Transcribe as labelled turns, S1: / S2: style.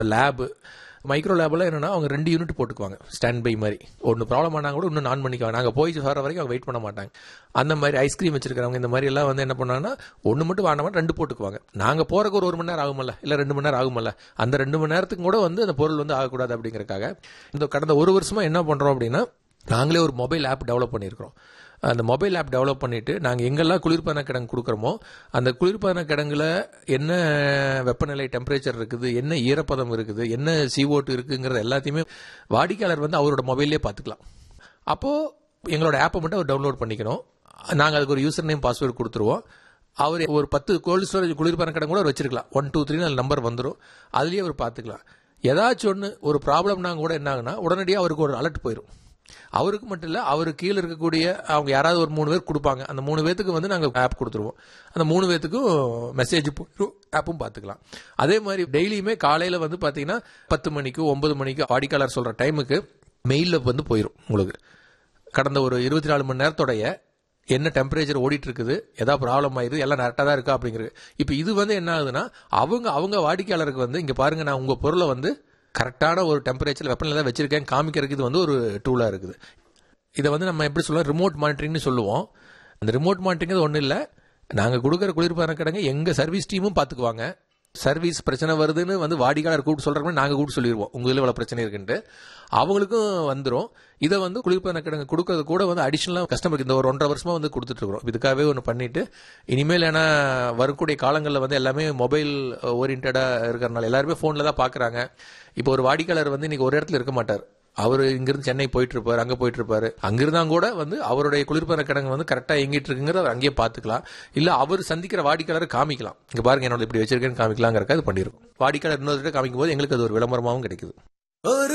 S1: lab micro லேபில் என்னன்னா அவங்க ரெண்டு யூனிட் போட்டுக்குவாங்க ஸ்டாண்ட் பை மாதிரி ஒன்று ப்ராப்ளம் ஆனா கூட இன்னும் நான் பண்ணிக்குவாங்க நாங்கள் போய் வர வரைக்கும் அவங்க வெயிட் பண்ண மாட்டாங்க அந்த மாதிரி ஐஸ்கிரீம் வச்சிருக்கிறவங்க இந்த மாதிரி எல்லாம் வந்து என்ன பண்ணாங்கன்னா ஒன்று மட்டும் வாங்கினா ரெண்டு போட்டுக்குவாங்க நாங்கள் போறதுக்கு ஒரு ஒரு மணி நேரம் ஆகுமல்ல இல்லை ரெண்டு மணி நேரம் ஆகுமல்ல அந்த ரெண்டு மணி நேரத்துக்கு கூட வந்து அந்த பொருள் வந்து ஆகக்கூடாது அப்படிங்கறக்காக இந்த கடந்த ஒரு வருஷமா என்ன பண்றோம் அப்படின்னா நாங்களே ஒரு மொபைல் ஆப் டெவலப் பண்ணியிருக்கிறோம் அந்த மொபைல் ஆப் டெவலப் பண்ணிட்டு நாங்கள் எங்கெல்லாம் குளிர்பான கிடங்கு கொடுக்குறோமோ அந்த குளிர்பான கிடங்குல என்ன வெப்பநிலை டெம்பரேச்சர் இருக்குது என்ன ஈரப்பதம் இருக்குது என்ன சிஓட்டு இருக்குங்கிறது எல்லாத்தையுமே வாடிக்கையாளர் வந்து அவரோட மொபைல்லே பார்த்துக்கலாம் அப்போ எங்களோட ஆப்பை மட்டும் அவர் டவுன்லோட் பண்ணிக்கணும் நாங்கள் அதுக்கு ஒரு யூசர் நேம் பாஸ்வேர்டு கொடுத்துருவோம் அவர் ஒரு பத்து கோல்டு ஸ்டோரேஜ் குளிர்பான கிடங்கு கூட அவர் வச்சிருக்கலாம் ஒன் டூ த்ரீ நம்பர் வந்துடும் அதுலேயே அவர் பார்த்துக்கலாம் ஏதாச்சும் ஒன்று ஒரு ப்ராப்ளம்னா கூட என்ன ஆகுனா உடனடியாக அவருக்கு ஒரு அலர்ட் போயிடும் அவருக்கு மட்டும் இல்லை அவருக்கு கீழே இருக்கக்கூடிய அவங்க யாராவது ஒரு மூணு பேர் கொடுப்பாங்க அந்த மூணு பேத்துக்கு வந்து நாங்கள் ஆப் கொடுத்துருவோம் அந்த மூணு பேத்துக்கும் மெசேஜ் போயிடும் ஆப்பும் பார்த்துக்கலாம் அதே மாதிரி டெய்லியுமே காலையில் வந்து பார்த்தீங்கன்னா பத்து மணிக்கு ஒன்பது மணிக்கு வாடிக்கையாளர் சொல்கிற டைமுக்கு மெயிலில் வந்து போயிடும் உங்களுக்கு கடந்த ஒரு இருபத்தி நாலு மணி நேரத்தோடைய என்ன டெம்பரேச்சர் ஓடிட்டு இருக்குது ஏதாவது ப்ராப்ளம் ஆயிருது எல்லாம் கரெக்டாக தான் இருக்கா அப்படிங்கிறது இப்போ இது வந்து என்ன ஆகுதுன்னா அவங்க அவங்க வாடிக்கையாளருக்கு வந்து இங்கே பாருங்க நான் உங்கள் பொருளை வந்து கரெக்டான ஒரு டெம்பரேச்சர் வெப்பநிலை தான் வச்சிருக்கேன் காமிக்கிறதுக்கு இது வந்து ஒரு டூலாக இருக்குது இதை வந்து நம்ம எப்படி சொல்லுவோம் ரிமோட் மானிட்டரிங்னு சொல்லுவோம் அந்த ரிமோட் மானிட்டரிங் ஒன்றும் இல்லை நாங்கள் கொடுக்குற குளிர்பான கிடங்கு எங்கள் சர்வீஸ் டீமும் பார்த்துக்குவாங்க சர்வீஸ் பிரச்சனை வருதுன்னு வந்து வாடிக்கையாளர் கூப்பிட்டு சொல்கிறோம்னா நாங்கள் கூப்பிட்டு சொல்லிடுவோம் உங்கள் இதில் இவ்வளோ பிரச்சனை இருக்குன்ட்டு அவங்களுக்கும் வந்துடும் இதை வந்து குளிர்பான கிடங்கு கொடுக்கறது கூட வந்து அடிஷனலாக கஸ்டமருக்கு இந்த ஒரு ஒன்றரை வருஷமா வந்து கொடுத்துட்டு இருக்கிறோம் இதுக்காகவே ஒன்று பண்ணிட்டு இனிமேல் ஏன்னா வரக்கூடிய காலங்களில் வந்து எல்லாமே மொபைல் ஓரியன்டாக இருக்கிறனால எல்லாருமே ஃபோனில் தான் பார்க்குறாங்க இப்போ ஒரு வாடிக்கையாளர் வந்து இன்னைக்கு ஒரு இடத்துல இருக்க மாட்டார் அவர் இங்கிருந்து சென்னை போயிட்டு இருப்பாரு அங்க போயிட்டு இருப்பாரு அங்கிருந்தா கூட வந்து அவருடைய குளிர்பான கிடங்கு வந்து கரெக்டா எங்கிட்டு இருக்குங்கிறத அவர் அங்கேயே பாத்துக்கலாம் இல்ல அவர் சந்திக்கிற வாடிக்கையாளரை காமிக்கலாம் இங்க பாருங்க என்னோட இப்படி வச்சிருக்கேன்னு காமிக்கலாங்கிறக்க அது பண்ணிருக்கும் வாடிக்கையாளர் இன்னொரு காமிக்கும் போது எங்களுக்கு அது ஒரு விளம்பரமாகவும் கிடைக்குது